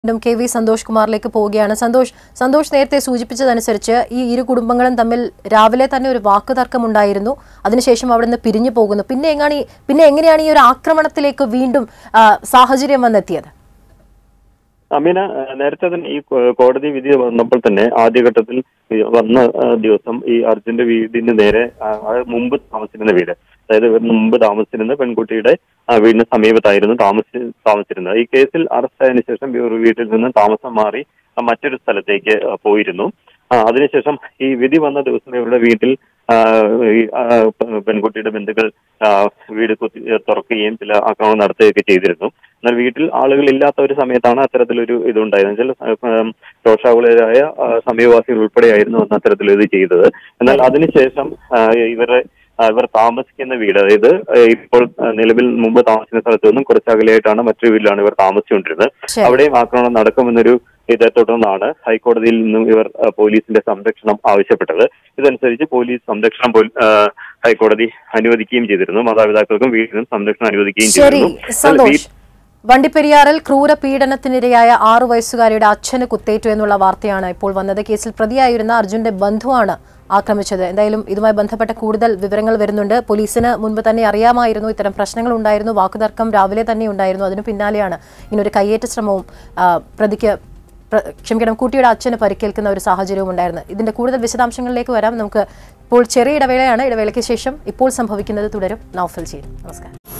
വീണ്ടും K V Santhosh കുമാറിലേക്ക് പോവുകയാണ് സന്തോഷ് സന്തോഷ് നേരത്തെ സൂചിപ്പിച്ചതനുസരിച്ച് ഈ ഇരു കുടുംബങ്ങളും തമ്മിൽ രാവിലെ തന്നെ ഒരു വാക്കുതർക്കമുണ്ടായിരുന്നു അതിനുശേഷം അവിടെ നിന്ന് പിരിഞ്ഞു പോകുന്നു പിന്നെ എങ്ങാണ് ഈ- പിന്നെ എങ്ങനെയാണ് ഈ ഒരു ആക്രമണത്തിലേക്ക് വീണ്ടും ആ, സാഹചര്യം വന്നെത്തിയത് അമീന ഏഹ് നേരത്തെ തന്നെ ഈ കോ- കോടതി വിധി വന്നപ്പോൾ തന്നെ ആദ്യഘട്ടത്തിൽ ഈ വന്ന ആ, ദിവസം ഈ അർജുന്റെ വീടിന് നേരെ ആ, ആ മുമ്പ് താമസിച്ചിരുന്ന വീട് അതായത് ഇവർ മുമ്പ് താമസിച്ചിരുന്ന പെൺകുട്ടിയുടെ ആ, വീടിന് സമീപത്തായിരുന്നു താമസി താമസിച്ചിരുന്നത് ഈ കേസിൽ അറസ്റ്റ് ആയതിനു ശേഷം ഇവർ വീട്ടിൽ നിന്ന് താമസം മാറി ആ, മറ്റൊരു സ്ഥലത്തേക്ക് ആ, പോയിരുന്നു ആ, അതിനുശേഷം ഈ വിധി വന്ന ദിവസം ഇവരുടെ വീട്ടിൽ ആ, ഈ, ആ, പെ- പെൺകുട്ടിയുടെ ബന്ധുക്കൾ ആ, വീട് കുത്തി തുറക്കുകയും ചില ആക്രമണം നടത്തുകയൊക്കെ ചെയ്തിരുന്നു എന്നാൽ വീട്ടിൽ ആളുകൾ ഇല്ലാത്ത ഒരു സമയത്താണ് അത്തരത്തിലൊരു ഇതുണ്ടായത് വെച്ചാൽ രോഷാകുലരായ ആ, സമീപവാസികൾ ഉൾപ്പെടെയായിരുന്നു അന്ന് അത്തരത്തിൽ ഇത് ചെയ്തത് എന്നാൽ അതിനുശേഷം ആ, ഇവരെ ആ, ഇവർ താമസിക്കുന്ന വീട് അതായത് ആ, ഇപ്പോൾ ആ, നിലവിൽ മുമ്പ് താമസിക്കുന്ന സ്ഥലത്ത് നിന്നും കുറച്ച് അകലെയായിട്ടാണ് മറ്റൊരു വീട്ടിലാണ് ഇവർ താമസിച്ചുകൊണ്ടിരുന്നത് ശരി. അവിടെയും ആക്രമണം നടക്കുമെന്നൊരു ഇതേ തുടർന്നാണ് ഹൈക്കോടതിയിൽ നിന്നും ഇവർ ആ, പോലീസിന്റെ സംരക്ഷണം ആവശ്യപ്പെട്ടത് ഇതനുസരിച്ച് പോലീസ് സംരക്ഷണം പോൽ- ആ, ഹൈക്കോടതി അനുവദിക്കുകയും ചെയ്തിരുന്നു മാതാപിതാക്കൾക്കും വീടിനും സംരക്ഷണം അനുവദിക്കുകയും ശരി ചെയ്തിരുന്നു എന്നാൽ സന്തോഷ് വീ- വണ്ടിപ്പെരിയാറിൽ ക്രൂര പീഡനത്തിനിരയായ ആറു വയസ്സുകാരിയുടെ അച്ഛന് കുത്തേറ്റു എന്നുള്ള വാർത്തയാണ് ഇപ്പോൾ വന്നത് കേസിൽ പ്രതിയായിരുന്ന അർജുന്റെ ബന്ധുവാണ് ആക്രമിച്ചത് എന്തായാലും ഇതുമായി ബന്ധപ്പെട്ട കൂടുതൽ വിവരങ്ങൾ വരുന്നുണ്ട് പോലീസിന് മുൻപ് തന്നെ അറിയാമായിരുന്നു ഇത്തരം പ്രശ്നങ്ങൾ ഉണ്ടായിരുന്നു വാക്കുതർക്കം രാവിലെ തന്നെ ഉണ്ടായിരുന്നു അതിനു പിന്നാലെയാണ് ഇങ്ങനൊരു കയ്യേറ്റ ശ്രമവും ആ, പ്രതിക്ക് പ്ര- ക്ഷമിക്കണം കുട്ടിയുടെ അച്ഛന് പരിക്കേൽക്കുന്ന ഒരു സാഹചര്യവും ഉണ്ടായിരുന്നു ഇതിന്റെ കൂടുതൽ വിശദാംശങ്ങളിലേക്ക് വരാം നമുക്ക് ഇപ്പോൾ ചെറിയ ഇടവേളയാണ് ഇടവേളയ്ക്ക് ശേഷം ഇപ്പോൾ സംഭവിക്കുന്നത് തുടരും നൗഫൽ ചെയ്യും നമസ്കാരം